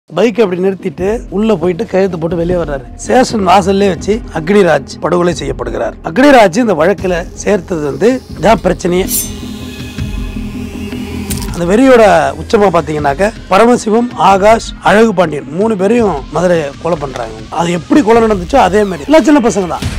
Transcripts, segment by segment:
bike அப்படி நிறுத்திட்டு உள்ள போயிட்டு கையெழுத்து போட்டு வெளியே வர்றாரு ஸ்டேஷன் வாசல்லே வச்சு அக்னிராஜ் படுகொலை செய்யப்படுகிறார் அக்னிராஜ் இந்த வழக்குல சேர்த்தது வந்து இதான் பிரச்சனையே அந்த வெறியோட உச்சமா பாத்தீங்கன்னாக்க பரமசிவம் ஆகாஷ் அழகு பாண்டியன் மூணு பேரையும் மதுரை கொலை பண்றாங்க அது எப்படி கொலை நடந்துச்சோ அதே மாதிரி எல்லாம் சின்ன பசங்க தான்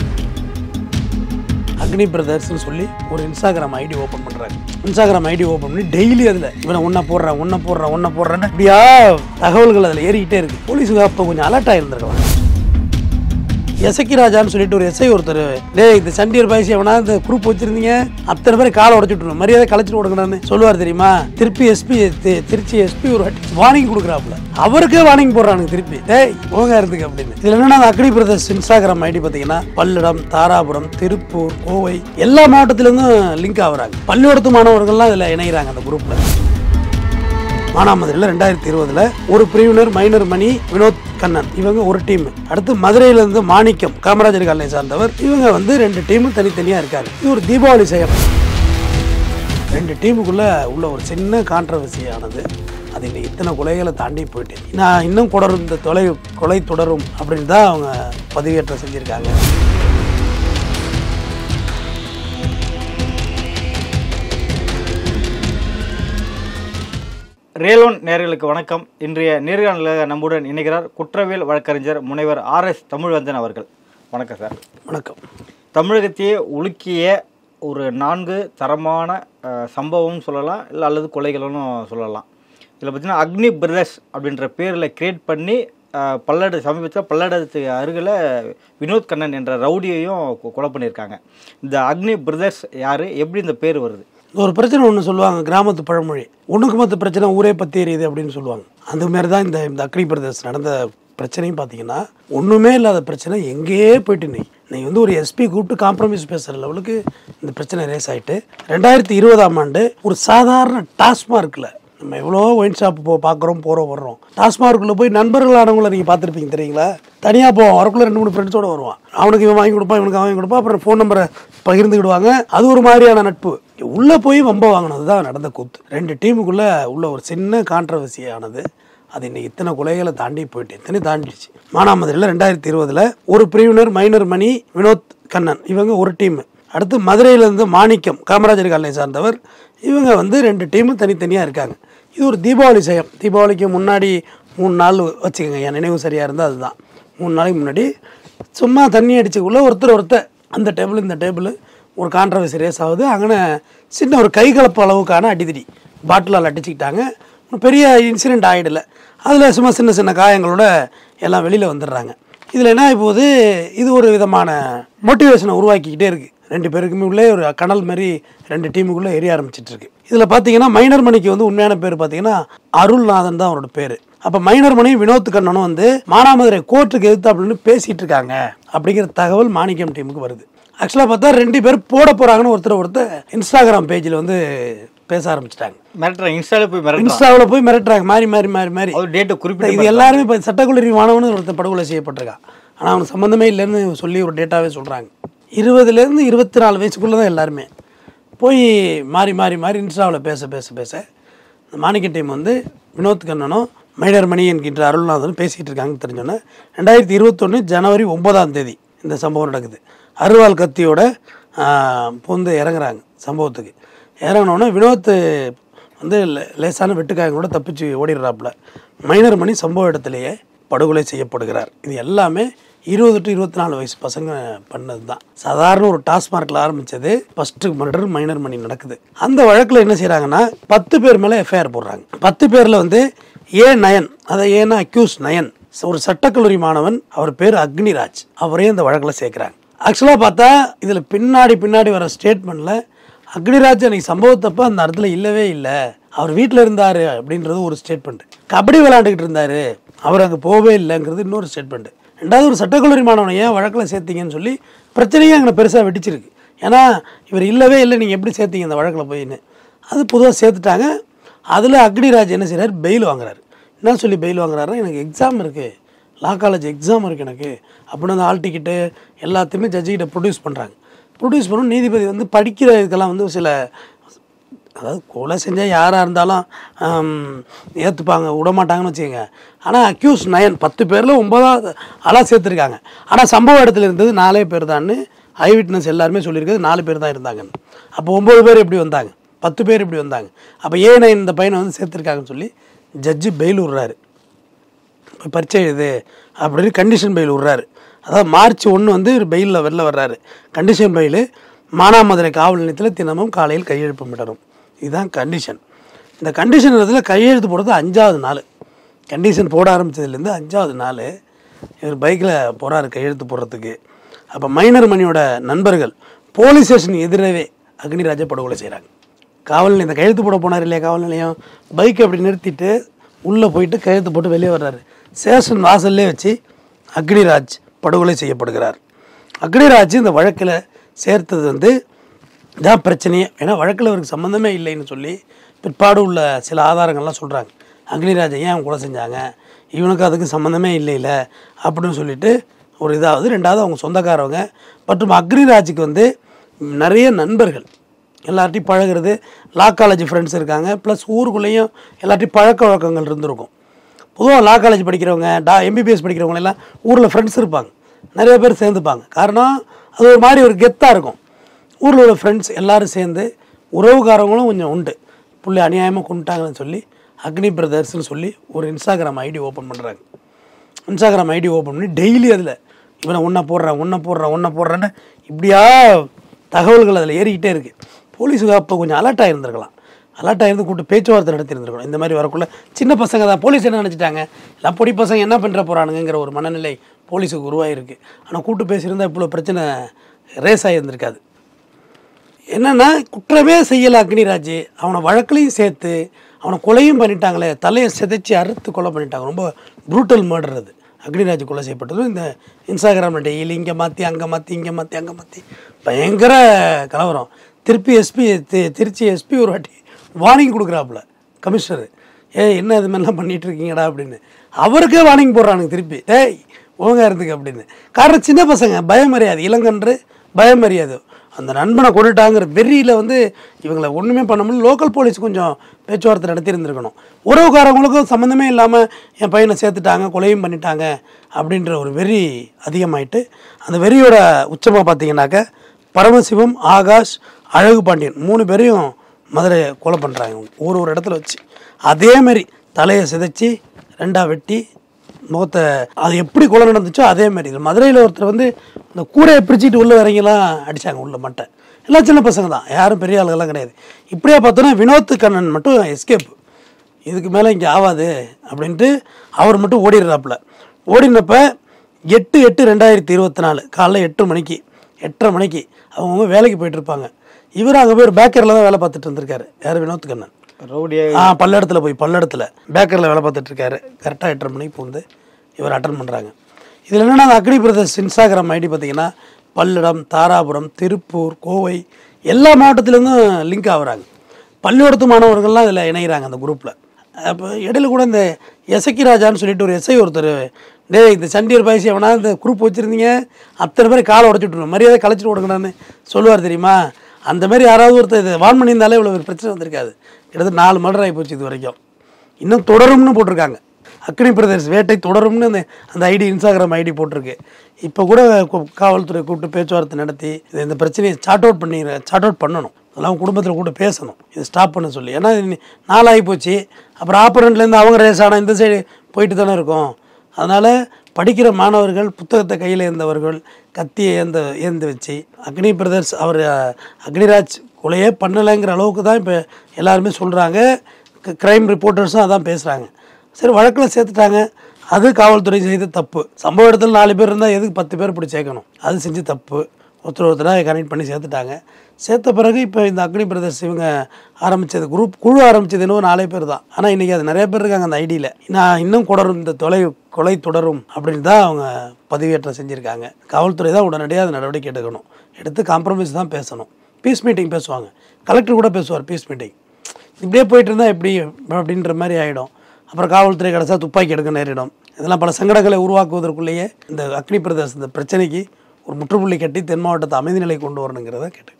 அக்னி பிரதர்ஸ்னு சொல்லி ஒரு இன்ஸ்டாகிராம் ஐடி ஓப்பன் பண்றாங்க இன்ஸ்டாகிராம் ஐடி ஓப்பன் பண்ணி டெய்லி அதுல இவனை ஒன்ன போடுறேன் ஒன்ன போடுறேன் ஒன்ன போடுறேன்னு இப்படியா தகவல்கள் அதுல ஏறிக்கிட்டே இருக்கு போலீஸுங்க அப்போ கொஞ்சம் அலர்ட் ஆயிருந்திருக்கலாம் எசக்கி ராஜான்னு சொல்லிட்டு ஒரு எஸ்ஐ ஒருத்தர் டேய் இந்த சண்டியர் பாய்ச்சி எவனா இந்த குரூப் வச்சிருந்தீங்க அத்தனை பேரை காலை உடச்சுட்டு மரியாதை கலைச்சிட்டு கொடுக்கணும்னு சொல்லுவார் தெரியுமா திருப்பி எஸ்பி திருச்சி எஸ்பி ஒரு வாட்டி வார்னிங் கொடுக்குறாப்புல அவருக்கே வார்னிங் போடுறானுங்க திருப்பி டேய் போங்க இருந்துக்கு அப்படின்னு இதுல என்னன்னா அந்த அக்னி பிரதர்ஸ் இன்ஸ்டாகிராம் ஐடி பார்த்தீங்கன்னா பல்லடம் தாராபுரம் திருப்பூர் கோவை எல்லா மாவட்டத்திலிருந்தும் லிங்க் ஆகுறாங்க பள்ளிக்கூடத்து மாணவர்கள்லாம் இதில் இணைகிறாங்க அந்த குரூப்ல மானாமதுரையில் ரெண்டாயிரத்தி இருபதுல ஒரு பிரிவினர் மைனர் மணி வினோத் கண்ணன் இவங்க ஒரு டீம் அடுத்து மதுரையில இருந்து மாணிக்கம் காமராஜர் காலனை சார்ந்தவர் இவங்க வந்து ரெண்டு டீமும் தனித்தனியா இருக்காங்க இது ஒரு தீபாவளி செயல் ரெண்டு டீமுக்குள்ள உள்ள ஒரு சின்ன கான்ட்ரவர்சி ஆனது அது இன்னைக்கு இத்தனை கொலைகளை தாண்டி போயிட்டு நான் இன்னும் தொடரும் இந்த தொலை கொலை தொடரும் அப்படின்னு தான் அவங்க பதிவேற்றம் செஞ்சிருக்காங்க ரேலோன் நேயர்களுக்கு வணக்கம் இன்றைய நேர்காணலில் நம்முடன் இணைகிறார் குற்றவியல் வழக்கறிஞர் முனைவர் ஆர் எஸ் தமிழ்வந்தன் அவர்கள் வணக்கம் சார் வணக்கம் தமிழகத்தையே உலுக்கிய ஒரு நான்கு தரமான அஹ், சம்பவம் சொல்லலாம் இல்லை அல்லது கொலைகளும் சொல்லலாம் இதில் பார்த்தீங்கன்னா அக்னி பிரதர்ஸ் அப்படின்ற பேரில் கிரியேட் பண்ணி அஹ், பல்லடு சமீபத்தில் பல்லடத்துக்கு அருகில் வினோத் கண்ணன் என்ற ரவுடியையும் கொ- கொலை பண்ணியிருக்காங்க இந்த அக்னி பிரதர்ஸ் யார் எப்படி இந்த பேர் வருது இந்த ஒரு பிரச்சனை ஒன்று சொல்லுவாங்க கிராமத்து பழமொழி ஒண்ணுக்கு மத்த பிரச்சனை ஊரே பற்றி எரியுது அப்படின்னு சொல்லுவாங்க அந்த மாதிரி தான் இந்த இந்த அக்னி பிரதேசம் நடந்த பிரச்சனையும் பார்த்தீங்கன்னா ஒன்றுமே இல்லாத பிரச்சனை எங்கேயே போயிட்டு நீ நீ வந்து ஒரு எஸ்பி கூப்பிட்டு காம்ப்ரமைஸ் பேசுகிற லெவலுக்கு இந்த பிரச்சனை ரேஸ் ஆயிட்டு ரெண்டாயிரத்தி இருபதாம் ஆண்டு ஒரு சாதாரண டாஸ்மார்க்கில் நம்ம எவ்வளோ ஒயின் ஷாப் போ பார்க்குறோம் போகிறோம் வர்றோம் டாஸ்மார்க்குள்ளே போய் நண்பர்களானவங்கள நீங்கள் பார்த்துருப்பீங்க தெரியுங்களா தனியாக போவோம் அவருக்குள்ள ரெண்டு மூணு ஃப்ரெண்ட்ஸோட வருவான் அவனுக்கு இவன் வாங்கி கொடுப்பான் இவனுக்கு அவன் வாங்கி கொடுப்பான் அப்புறம் ஃபோன் நம்பரை பகிர்ந்துக்கிடுவாங்க அது ஒரு மாதிரியான நட்பு உள்ளே போய் வம்ப வாங்கினது தான் நடந்த கூத்து ரெண்டு டீமுக்குள்ளே உள்ள ஒரு சின்ன கான்ட்ரவர்சி ஆனது அது இன்னைக்கு இத்தனை கொலைகளை தாண்டி போயிட்டு இத்தனை தாண்டிடுச்சு மானாமதுரையில் ரெண்டாயிரத்தி இருபதுல ஒரு பிரிவினர் மைனர் மணி வினோத் கண்ணன் இவங்க ஒரு டீம் அடுத்து மதுரையில இருந்து மாணிக்கம் காமராஜர் காலனை சார்ந்தவர் இவங்க வந்து ரெண்டு டீமும் தனித்தனியாக இருக்காங்க இது ஒரு தீபாவளி செயல் தீபாவளிக்கு முன்னாடி மூணு நாள் வச்சுக்கோங்க என் நினைவு சரியாக இருந்தால் அதுதான் மூணு நாளைக்கு முன்னாடி சும்மா தண்ணி அடிச்சுக்குள்ள ஒருத்தர் ஒருத்தர் அந்த டேபிள் இந்த டேபிள் ஒரு கான்ட்ரவர்சி ரேஸ் ஆகுது அங்கே சின்ன ஒரு கைகலப்பு அளவுக்கான அடிதடி பாட்டிலால் அடிச்சுக்கிட்டாங்க ஒண்ணும் பெரிய இன்சிடெண்ட் ஆகிடல அதில் சும்மா சின்ன சின்ன காயங்களோட எல்லாம் வெளியில் வந்துடுறாங்க இதில் என்ன ஆகி போகுது இது ஒரு விதமான மோட்டிவேஷனை உருவாக்கிக்கிட்டே இருக்குது ரெண்டு பேருக்குமே உள்ளே ஒரு கனல் மாதிரி ரெண்டு டீமுக்குள்ளே எரிய ஆரம்பிச்சிட்டு இருக்கு இதில் பார்த்தீங்கன்னா மைனர் மணிக்கு வந்து உண்மையான பேர் பார்த்தீங்கன்னா அருள்நாதன் தான் அவரோட பேர் அப்போ மைனர் மணி வினோத் கண்ணனும் வந்து மானாமதுரை கோர்ட்டுக்கு எதிர்த்து அப்படின்னு பேசிட்டு இருக்காங்க அப்படிங்கிற தகவல் மாணிக்கம் டீமுக்கு வருது ஆக்சுவலாக பார்த்தா ரெண்டு பேர் போட போகிறாங்கன்னு ஒருத்தர் ஒருத்தர் இன்ஸ்டாகிராம் பேஜில் வந்து பேச ஆரம்பிச்சிட்டாங்க மிரட்டுறாங்க இன்ஸ்டால போய் மிரட்டுறாங்க இன்ஸ்டாவில் போய் மிரட்டுறாங்க மாறி மாறி மாறி மாறி அவர் டேட்டை குறிப்பிட்டு இது எல்லாருமே இப்போ சட்டக்கல்லூரி மாணவனு ஒருத்தன் படுகொலை செய்யப்பட்டிருக்கான் ஆனால் அவனுக்கு சம்மந்தமே இல்லைன்னு சொல்லி ஒரு டேட்டாவே சொல்கிறாங்க இருபதுலேருந்து இருபத்தி நாலு வயசுக்குள்ளே தான் எல்லாருமே போய் மாறி மாறி மாறி இன்ஸ்டாவில் பேச பேச பேச இந்த மாணிக்க டீம் வந்து வினோத் கண்ணனும் மைனர் மணி என்கின்ற அருள்நாதனும் பேசிகிட்டு இருக்காங்கன்னு தெரிஞ்சோன்னே ரெண்டாயிரத்தி இருபத்தொன்று ஜனவரி ஒன்பதாம் தேதி இந்த சம்பவம் நடக்குது அருவாள் கத்தியோட ஆஹ், பூந்து இறங்குறாங்க சம்பவத்துக்கு இறங்கினோடனே வினோத் வந்து லே- லேசான வெட்டுக்காயங்களோட தப்பிச்சு ஓடிடுறாப்புல மைனர் மணி சம்பவ இடத்திலேயே படுகொலை செய்யப்படுகிறார் இது எல்லாமே இருபது டு இருபத்தி நாலு வயசு பசங்க பண்ணது தான் சாதாரண ஒரு டாஸ்மார்க்கில் ஆரம்பிச்சது ஃபஸ்ட்டு மர்டர் மைனர் மணி நடக்குது அந்த வழக்கில் என்ன செய்கிறாங்கன்னா பத்து பேர் மேலே எஃப்ஐஆர் போடுறாங்க பத்து பேரில் வந்து ஏ நயன் அதை ஏன்னா அக்யூஸ் நயன் ஒரு சட்டக்கல்லூரி மாணவன் அவர் பேர் அக்னிராஜ் அவரையும் இந்த வழக்கில் சேர்க்குறாங்க ஆக்சுவலாக பார்த்தா இதில் பின்னாடி பின்னாடி வர ஸ்டேட்மெண்ட்டில் அக்னிராஜ் அன்னைக்கு சம்பவத்தப்ப அந்த இடத்துல இல்லவே இல்லை அவர் வீட்டில் இருந்தார் அப்படின்றது ஒரு ஸ்டேட்மெண்ட் கபடி விளையாண்டுக்கிட்டு இருந்தார் அவர் அங்கே போகவே இல்லைங்கிறது இன்னொரு ஸ்டேட்மெண்ட் ரெண்டாவது ஒரு சட்டக்கல்லூரி மாணவனை ஏன் வழக்கில் சேர்த்தீங்கன்னு சொல்லி பிரச்சனையும் அங்கே பெருசாக வெடிச்சிருக்கு ஏன்னா இவர் இல்லவே இல்லை நீங்கள் எப்படி சேர்த்தீங்க இந்த வழக்கில் போயின்னு அது பொதுவாக சேர்த்துட்டாங்க அதில் அக்னிராஜ் என்ன செய்கிறார் பெயில் வாங்குறாரு என்ன சொல்லி பெயில் வாங்குறாருன்னா எனக்கு எக்ஸாம் இருக்குது லா காலேஜ் எக்ஸாம் இருக்குது எனக்கு அப்படின்னு அந்த ஆல் டிக்கெட்டு எல்லாத்தையுமே ஜட்ஜிக்கிட்ட ப்ரொடியூஸ் பண்ணுறாங்க ப்ரொடியூஸ் பண்ணணும் நீதிபதி வந்து படிக்கிற இதுக்கெல்லாம் வந்து சில அதாவது கொலை செஞ்சால் யாராக இருந்தாலும் ஏற்றுப்பாங்க விட மாட்டாங்கன்னு வச்சுக்கோங்க ஆனால் அக்யூஸ் நயன் பத்து பேரில் ஒன்பதாவது ஆளாக சேர்த்துருக்காங்க ஆனால் சம்பவ இடத்துல இருந்தது நாலே பேர் தான்னு ஐ விட்னஸ் எல்லாருமே சொல்லியிருக்கிறது நாலு பேர் தான் இருந்தாங்கன்னு அப்போ ஒம்பது பேர் எப்படி வந்தாங்க பத்து பேர் எப்படி வந்தாங்க அப்போ ஏன் நைன் இந்த பையனை வந்து சேர்த்துருக்காங்கன்னு சொல்லி ஜட்ஜு பெயில் விட்றாரு இப்போ பரீட்சை எழுது அப்படின்னு கண்டிஷன் பெயில் விட்றாரு அதாவது மார்ச் ஒன்று வந்து பெயிலில் வெளில வர்றாரு கண்டிஷன் பெயில் மானாமதுரை காவல் நிலையத்தில் தினமும் காலையில் கையெழுப்பமிடணும் இதுதான் கண்டிஷன் இந்த கண்டிஷன் இடத்துல கையெழுத்து போடுறது அஞ்சாவது நாள் கண்டிஷன் போட ஆரம்பித்ததுலேருந்து அஞ்சாவது நாள் இவர் பைக்கில் போகிறாரு கையெழுத்து போடுறதுக்கு அப்போ மைனர் மணியோட நண்பர்கள் போலீஸ் ஸ்டேஷன் எதிரவே அக்னிராஜை படுகொலை செய்கிறாங்க காவல் நிலையம் இந்த கையெழுத்து போட போனார் இல்லையா காவல் நிலையம் பைக் அப்படி நிறுத்திட்டு உள்ளே போயிட்டு கையெழுத்து போட்டு வெளியே வர்றாரு ஸ்டேஷன் வாசல்லே வச்சு அக்னிராஜ் படுகொலை செய்யப்படுகிறார் அக்னிராஜ் இந்த வழக்கில் சேர்த்தது வந்து இதான் பிரச்சனையே ஏன்னா வழக்கில் அவருக்கு சம்மந்தமே இல்லைன்னு சொல்லி பிற்பாடு உள்ள சில ஆதாரங்கள்லாம் சொல்கிறாங்க அக்னிராஜை ஏன் அவங்க கொலை செஞ்சாங்க இவனுக்கு அதுக்கு சம்மந்தமே இல்லைல்ல அப்படின்னு சொல்லிட்டு ஒரு இதாவது ரெண்டாவது அவங்க சொந்தக்காரவங்க மற்றும் அக்னிராஜுக்கு வந்து நிறைய நண்பர்கள் எல்லார்ட்டையும் பழகுறது லா காலேஜ் ஃப்ரெண்ட்ஸ் இருக்காங்க ப்ளஸ் ஊருக்குள்ளேயும் எல்லார்ட்டையும் பழக்க வழக்கங்கள் இருந்திருக்கும் பொதுவாக லா காலேஜ் படிக்கிறவங்க டா எம்பிபிஎஸ் படிக்கிறவங்க எல்லாம் ஊரில் ஃப்ரெண்ட்ஸ் இருப்பாங்க நிறைய பேர் சேர்ந்துப்பாங்க காரணம் அது ஒரு மாதிரி ஒரு கெத்தாக இருக்கும் ஊரில் உள்ள ஃப்ரெண்ட்ஸ் எல்லாரும் சேர்ந்து உறவுக்காரங்களும் கொஞ்சம் உண்டு புள்ளி அநியாயமாக கொண்டுட்டாங்கன்னு சொல்லி அக்னி பிரதர்ஸ்னு சொல்லி ஒரு இன்ஸ்டாகிராம் ஐடி ஓப்பன் பண்ணுறாங்க இன்ஸ்டாகிராம் ஐடி ஓப்பன் பண்ணி டெய்லி அதில் இவனை ஒன்றை போடுறேன் ஒன்றை போடுறேன் ஒன்றை போடுறேன்னு இப்படியா தகவல்கள் அதில் ஏறிக்கிட்டே இருக்குது போலீஸுக்கு அப்போ கொஞ்சம் அலர்ட் ஆகிருந்திருக்கலாம் அலர்ட் ஆகிருந்து கூப்பிட்டு பேச்சுவார்த்தை நடத்தியிருந்திருக்கணும் இந்த மாதிரி வரக்குள்ள சின்ன பசங்க தான் போலீஸ் என்ன நினச்சிட்டாங்க எல்லாம் பொடி பசங்க என்ன பண்ணுற போகிறானுங்கிற ஒரு மனநிலை போலீஸுக்கு உருவாகிருக்கு ஆனால் கூப்பிட்டு பேசியிருந்தா இவ்வளோ பிரச்சனை ரேஸ் ஆகியிருந்திருக்காது என்னன்னா குற்றமே செய்யலை அக்னிராஜ் அவனை வழக்குலையும் சேர்த்து அவனை கொலையும் பண்ணிட்டாங்களே தலையை சிதைச்சி அறுத்து கொலை பண்ணிட்டாங்க ரொம்ப ப்ரூட்டல் மர்டர் அது அக்னிராஜ் கொலை செய்யப்பட்டதும் இந்த இன்ஸ்டாகிராமில் டெய்லி இங்கே மாற்றி அங்கே மாற்றி இங்கே மாற்றி அங்கே மாற்றி பயங்கர கலவரம் திருப்பி எஸ்பி திருச்சி எஸ்பி ஒரு வாட்டி வார்னிங் கொடுக்குறாப்புல கமிஷனர் ஏய் என்ன இது மாதிரிலாம் பண்ணிட்டு இருக்கீங்கடா அப்படின்னு அவருக்கே வார்னிங் போடுறானுங்க திருப்பி டேய் ஒழுங்கா இருந்துக்கு அப்படின்னு காரணம் சின்ன பசங்க பயமறியாது இளங்கன்று பயமறியாது அந்த நண்பனை கொண்டுட்டாங்கிற வெறியில் வந்து இவங்களை ஒன்றுமே பண்ண முடியல லோக்கல் போலீஸ் கொஞ்சம் பேச்சுவார்த்தை நடத்தியிருந்திருக்கணும் உறவுக்காரங்களுக்கும் சம்மந்தமே இல்லாமல் என் பையனை சேர்த்துட்டாங்க கொலையும் பண்ணிட்டாங்க அப்படின்ற ஒரு வெறி அதிகமாயிட்டு அந்த வெறியோட உச்சமாக பார்த்தீங்கன்னாக்க பரமசிவம் ஆகாஷ் அழகு பாண்டியன் மூணு பேரையும் மதுரை கொலை பண்ணுறாங்க ஒரு ஒரு இடத்துல வச்சு அதே மாதிரி தலையை சிதைச்சி ரெண்டா வெட்டி முகத்தை அது எப்படி கொலை நடந்துச்சோ அதே மாதிரி இது மதுரையில் ஒருத்தர் வந்து இந்த கூடையை பிரிச்சுட்டு உள்ளே வரீங்கலாம் அடித்தாங்க உள்ள மட்டை எல்லாம் சின்ன பசங்க தான் யாரும் பெரிய ஆளுகள்லாம் கிடையாது இப்படியே பார்த்தோன்னா வினோத் கண்ணன் மட்டும் எஸ்கேப் இதுக்கு மேலே இங்கே ஆகாது அப்படின்ட்டு அவர் மட்டும் ஓடிடுறாப்புல ஓடினப்ப எட்டு எட்டு ரெண்டாயிரத்தி இருபத்தி நாலு காலைல எட்டு மணிக்கு எட்டரை மணிக்கு அவங்கவுங்க வேலைக்கு போயிட்டு இருப்பாங்க இவர் அங்கே போய் ஒரு பேக்கரில் தான் வேலை பார்த்துட்டு இருந்திருக்காரு யார் வினோத் கண்ணன் ரவுடியா ஆ பல்லடத்தில் போய் பல்லடத்தில் பேக்கரியில் வேலை பார்த்துட்டு இருக்காரு கரெக்டாக எட்டரை மணிக்கு பூந்து இவர் அட்டன் பண்ணுறாங்க இதில் என்னென்னா அந்த அக்னி பிரதர்ஸ் இன்ஸ்டாகிராம் ஐடி பார்த்தீங்கன்னா பல்லடம் தாராபுரம் திருப்பூர் கோவை எல்லா மாவட்டத்துலேருந்தும் லிங்க் ஆகுறாங்க பள்ளிக்கூடத்து மாணவர்கள்லாம் இதில் இணைகிறாங்க அந்த குரூப்பில் அப்போ இடையில கூட இந்த எசக்கி ராஜான்னு சொல்லிட்டு ஒரு எஸ்ஐ ஒருத்தர் டேய் இந்த சண்டியர் பாய்ச்சி எவனா இந்த குரூப் வச்சுருந்தீங்க அத்தனை பேர் காலை உடச்சி விட்ருவோம் மரியாதை கலைச்சிட்டு விடுங்கடான்னு சொல்லுவார் தெரியுமா அந்த மாதிரி யாராவது ஒருத்தர் இது வான் பண்ணியிருந்தாலே இவ்வளோ ஒரு பிரச்சனை வந்திருக்காது கிட்டத்தட்ட நாலு மர்டர் ஆகி போச்சு இது வரைக்கும் இன்னும் தொடரும்னு போட்டிருக்காங்க அக்னி பிரதர்ஸ் வேட்டை தொடரும்னு அந்த அந்த ஐடி இன்ஸ்டாகிராம் ஐடி போட்டிருக்கு இப்போ கூட கு- காவல்துறை கூப்பிட்டு பேச்சுவார்த்தை நடத்தி இது இந்த பிரச்சனையை சார்ட் அவுட் பண்ணி சார்ட் அவுட் பண்ணணும் அதெல்லாம் குடும்பத்தில் கூட பேசணும் இது ஸ்டாப் பண்ண சொல்லி ஏன்னா இது நி- நாளாகி போச்சு அப்புறம் ஆப்பரண்ட்லேருந்து அவங்க ரேஸ் ஆனால் இந்த சைடு போயிட்டு தானே இருக்கும் அதனால் படிக்கிற மாணவர்கள் புத்தகத்தை கையில் ஏந்தவர்கள் கத்தியை ஏந்த ஏந்து வச்சு அக்னி பிரதர்ஸ் அவர் அஹ், அக்னிராஜ் கொலையே பண்ணலைங்கிற அளவுக்கு தான் இப்போ எல்லாருமே சொல்கிறாங்க க்ரைம் ரிப்போர்ட்டர்ஸும் அதான் பேசுகிறாங்க சரி வழக்கில் சேர்த்துட்டாங்க அது காவல்துறை செய்த தப்பு சம்பவ இடத்துல நாலு பேர் இருந்தால் எதுக்கு பத்து பேர் இப்படி சேர்க்கணும் அது செஞ்சு தப்பு ஒருத்தர் ஒருத்தராக கனெக்ட் பண்ணி சேர்த்துட்டாங்க சேர்த்த பிறகு இப்போ இந்த அக்னி பிரதர்ஸ் இவங்க ஆரம்பித்தது குரூப் குழு ஆரம்பித்தது இன்னும் நாலே பேர் தான் ஆனால் இன்றைக்கி அது நிறைய பேர் இருக்காங்க அந்த ஐடியில் நான் இன்னும் தொடரும் இந்த தொலை கொலை தொடரும் அப்படின்னு தான் அவங்க பதிவேற்றம் செஞ்சுருக்காங்க காவல்துறை தான் உடனடியாக அது நடவடிக்கை எடுக்கணும் எடுத்து காம்ப்ரமைஸ் தான் பேசணும் பீஸ் மீட்டிங் பேசுவாங்க கலெக்டர் கூட பேசுவார் பீஸ் மீட்டிங் இப்படியே போயிட்டு இருந்தால் எப்படி அப்படின்ற மாதிரி ஆகிடும் அப்புறம் காவல்துறை கடைசா துப்பாக்கி எடுக்க நேரிடும் இதெல்லாம் பல சங்கடங்களை உருவாக்குவதற்குள்ளேயே இந்த அக்னி பிரதேச இந்த பிரச்சனைக்கு ஒரு முற்றுப்புள்ளி கட்டி தென் மாவட்டத்தை அமைதி நிலை கொண்டு வரணுங்கிறத கேட்டேன்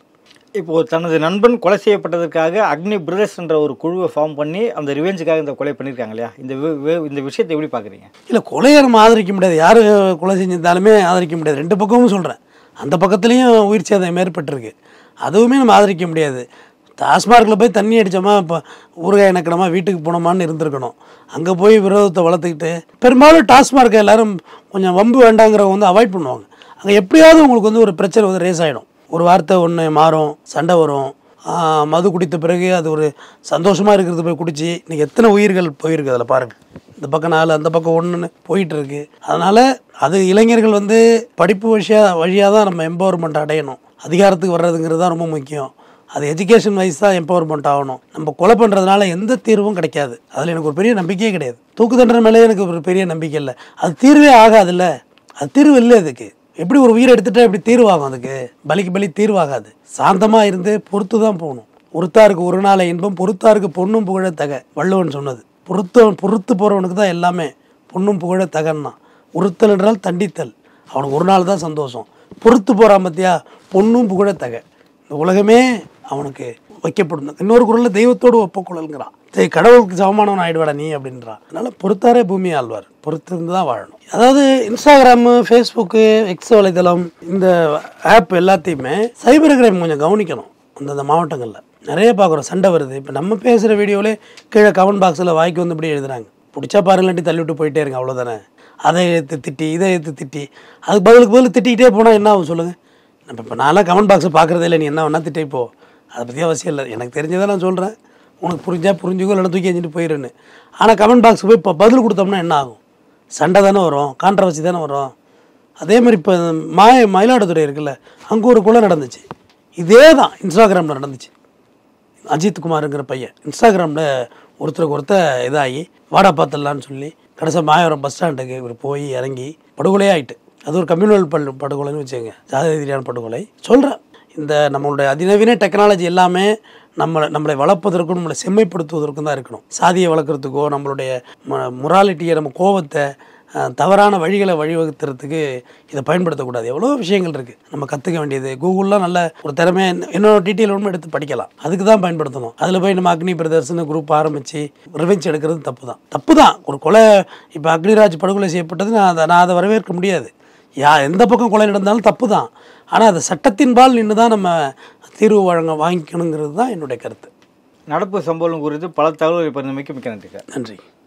இப்போ தனது நண்பன் கொலை செய்யப்பட்டதற்காக அக்னி பிரதர்ஸ் என்ற ஒரு குழுவை ஃபார்ம் பண்ணி அந்த ரிவெஞ்சுக்காக இந்த கொலை பண்ணியிருக்காங்க இல்லையா இந்த வி- வி- இந்த விஷயத்தை எப்படி பார்க்குறீங்க இல்லை கொலையை நம்ம ஆதரிக்க முடியாது யார் கொலை செஞ்சிருந்தாலுமே ஆதரிக்க முடியாது ரெண்டு பக்கமும் சொல்கிறேன் அந்த பக்கத்துலேயும் உயிர் சேதம் ஏற்பட்டிருக்கு அதுவுமே நம்ம ஆதரிக்க முடியாது டாஸ்மார்க்கில் போய் தண்ணி அடித்தோமா இப்போ ஊறுகாய் இணக்கணுமா வீட்டுக்கு போனோமான்னு இருந்திருக்கணும் அங்கே போய் விரோதத்தை வளர்த்துக்கிட்டு பெரும்பாலும் டாஸ்மார்க்கை எல்லாரும் கொஞ்சம் வம்பு வேண்டாங்கிறவங்க வந்து அவாய்ட் பண்ணுவாங்க அங்கே எப்படியாவது உங்களுக்கு வந்து ஒரு பிரச்சனை வந்து ரேஸ் ஆகிடும் ஒரு வார்த்தை ஒன்று மாறும் சண்டை வரும் ஆஹ் மது குடித்த பிறகு அது ஒரு சந்தோஷமாக இருக்கிறது போய் குடிச்சு இன்னைக்கு எத்தனை உயிர்கள் போயிருக்கு அதில் பாருங்க இந்த பக்கம் நாலு அந்த பக்கம் ஒன்றுன்னு போயிட்டு இருக்கு அதனால் அது இளைஞர்கள் வந்து படிப்பு வழியாக வழியாக தான் நம்ம எம்பவர்மெண்ட் அடையணும் அதிகாரத்துக்கு வர்றதுங்கிறது தான் ரொம்ப முக்கியம் அது எஜுகேஷன் வைஸ் தான் எம்பவர்மெண்ட் ஆகணும் நம்ம கொலை பண்ணுறதுனால எந்த தீர்வும் கிடைக்காது அதில் எனக்கு ஒரு பெரிய நம்பிக்கையே கிடையாது தூக்கு தண்டனை மேலே எனக்கு ஒரு பெரிய நம்பிக்கை இல்லை அது தீர்வே ஆகாதுல்ல அது தீர்வு இல்லை அதுக்கு எப்படி ஒரு உயிரை எடுத்துட்டா எப்படி தீர்வாகும் அதுக்கு பலிக்கு பலி தீர்வாகாது சாந்தமாக இருந்து பொறுத்து தான் போகணும் பொறுத்தாருக்கு ஒரு நாளை இன்பம் பொறுத்தாருக்கு பொண்ணும் புகழ தக வள்ளுவன் சொன்னது பொறுத்து பொறுத்து போகிறவனுக்கு தான் எல்லாமே பொண்ணும் புகழ தகன்னா உறுத்தல் என்றால் தண்டித்தல் அவனுக்கு ஒரு நாள் தான் சந்தோஷம் பொறுத்து போகிறான் பத்தியா பொண்ணும் புகழ தக இந்த உலகமே அவனுக்கு வைக்கப்படும் இன்னொரு குரலில் தெய்வத்தோடு ஒப்பக்குழல்ங்கிறான் சரி கடவுளுக்கு சமமானவன் ஆயிடுவாடா நீ அப்படின்றான் அதனால பொறுத்தாரே பூமி ஆழ்வார் பொறுத்து இருந்து தான் வாழணும் அதாவது இன்ஸ்டாகிராமு ஃபேஸ்புக்கு எக்ஸ் வலைதளம் இந்த ஆப் எல்லாத்தையுமே சைபர் கிரைம் கொஞ்சம் கவனிக்கணும் அந்தந்த மாவட்டங்களில் நிறைய பார்க்குறோம் சண்டை வருது இப்போ நம்ம பேசுகிற வீடியோவிலே கீழே கமெண்ட் பாக்ஸில் வாய்க்கு வந்து இப்படி எழுதுறாங்க பிடிச்சா பாருங்களாட்டி தள்ளி விட்டு போயிட்டே இருங்க அவ்வளோதானே அதை எடுத்து திட்டி இதை எடுத்து திட்டி அதுக்கு பதிலுக்கு பதில் திட்டிக்கிட்டே போனால் என்ன ஆகும் சொல்லுங்கள் நம்ம இப்போ நான்லாம் கமெண்ட் பாக்ஸை பார்க்குறதே இல்லை நீ என்ன வேணா திட்டே போ அதை பற்றி அவசியம் இல்லை எனக்கு தெரிஞ்சதை நான் சொல்கிறேன் உனக்கு புரிஞ்சா புரிஞ்சுக்கோ இல்லைன்னா தூக்கி எஞ்சிட்டு போயிடுன்னு ஆனால் கமெண்ட் பாக்ஸ் போய் இப்போ பதில் கொடுத்தோம்னா என்ன ஆகும் சண்டை தானே வரும் கான்ட்ரவர்சி தானே வரும் அதே மாதிரி இப்போ மாய மயிலாடுதுறை இருக்குல்ல அங்கே ஒரு கொலை நடந்துச்சு இதே தான் இன்ஸ்டாகிராமில் நடந்துச்சு அஜித் குமாருங்கிற பையன் இன்ஸ்டாகிராமில் ஒருத்தருக்கு ஒருத்தர் இதாகி வாடா பார்த்துடலான்னு சொல்லி கடைசியாக மாயவரம் பஸ் ஸ்டாண்டுக்கு இவர் போய் இறங்கி படுகொலையே ஆயிட்டு அது ஒரு கம்யூனல் படு படுகொலைன்னு வச்சுக்கோங்க ஜாதி ரீதியான படுகொலை சொல்கிறேன் இந்த நம்மளுடைய அதிநவீன டெக்னாலஜி எல்லாமே நம்மளை நம்மளை வளர்ப்பதற்கும் நம்மளை செம்மைப்படுத்துவதற்கும் தான் இருக்கணும் சாதியை வளர்க்குறதுக்கோ நம்மளுடைய மொராலிட்டியை நம்ம கோவத்தை அஹ், தவறான வழிகளை வழிவகுத்துறதுக்கு இதை பயன்படுத்தக்கூடாது எவ்வளோ விஷயங்கள் இருக்குது நம்ம கற்றுக்க வேண்டியது கூகுளில் நல்ல ஒரு திறமை இன்னொரு டீட்டெயில் ஒன்று எடுத்து படிக்கலாம் அதுக்கு தான் பயன்படுத்தணும் அதில் போய் நம்ம அக்னி பிரதர்ஸ்னு குரூப் ஆரம்பித்து ரிவெஞ்ச் எடுக்கிறது தப்பு தான் தப்பு தான் ஒரு கொலை இப்போ அக்னிராஜ் படுகொலை செய்யப்பட்டது நான் அதை நான் அதை வரவேற்க முடியாது யா எந்த பக்கம் கொலை நடந்தாலும் தப்பு தான் ஆனால் அது சட்டத்தின்பால் நின்று தான் நம்ம தீர்வு வழங்க வாங்கிக்கணுங்கிறது தான் என்னுடைய கருத்து நடப்பு சம்பவம் குறித்து பல தகவல்கள் பரிந்துரைக்கு மிக்க நன்றி சார் நன்றி